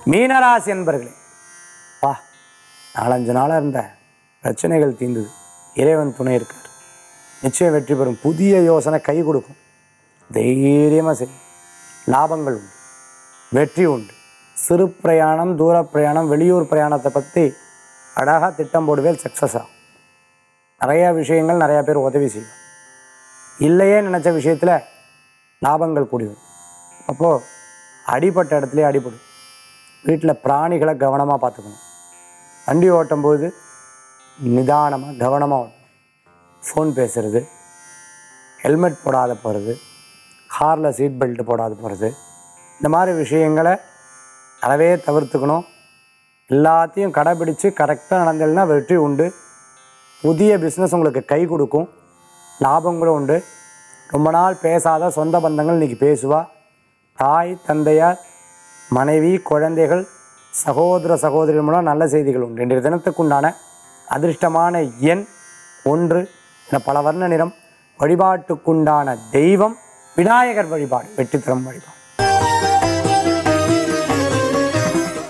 மீனராசி என்பர்களே பா நாலஞ்சு நாளாக இருந்த பிரச்சனைகள் தீர்ந்தது இறைவன் துணை இருக்கார் நிச்சயம் வெற்றி பெறும் புதிய யோசனை கை கொடுக்கும் தைரியமாக செய்யும் லாபங்கள் உண்டு வெற்றி உண்டு சிறு பிரயாணம் தூர பிரயாணம் வெளியூர் பிரயாணத்தை பற்றி அழகாக திட்டம் போடுவேல் சக்ஸஸ் ஆகும் நிறையா விஷயங்கள் நிறையா பேர் உதவி செய்யும் இல்லையே நினச்ச விஷயத்தில் லாபங்கள் கூடி வரும் அப்போது அடிப்பட்ட இடத்துலயே அடிபடும் வீட்டில் பிராணிகளை கவனமாக பார்த்துக்கணும் வண்டி ஓட்டும்போது நிதானமாக கவனமாக ஓட்டணும் ஃபோன் பேசுறது ஹெல்மெட் போடாத போகிறது காரில் சீட் பெல்ட் போடாத போகிறது இந்த மாதிரி விஷயங்களை அறவே தவிர்த்துக்கணும் எல்லாத்தையும் கடைபிடிச்சு கரெக்டாக நடந்ததுன்னா வெற்றி உண்டு புதிய பிஸ்னஸ் உங்களுக்கு கை கொடுக்கும் லாபங்களும் உண்டு ரொம்ப நாள் பேசாத சொந்த பந்தங்கள் இன்றைக்கி பேசுவா தாய் தந்தையார் மனைவி குழந்தைகள் சகோதர சகோதரிகள் மூலம் நல்ல செய்திகள் உண்டு இன்றைய தினத்துக்குண்டான அதிர்ஷ்டமான எண் ஒன்று என பல வர்ண நிறம் வழிபாட்டுக்குண்டான தெய்வம் விநாயகர் வழிபாடு வெற்றி தரும் வழிபாடு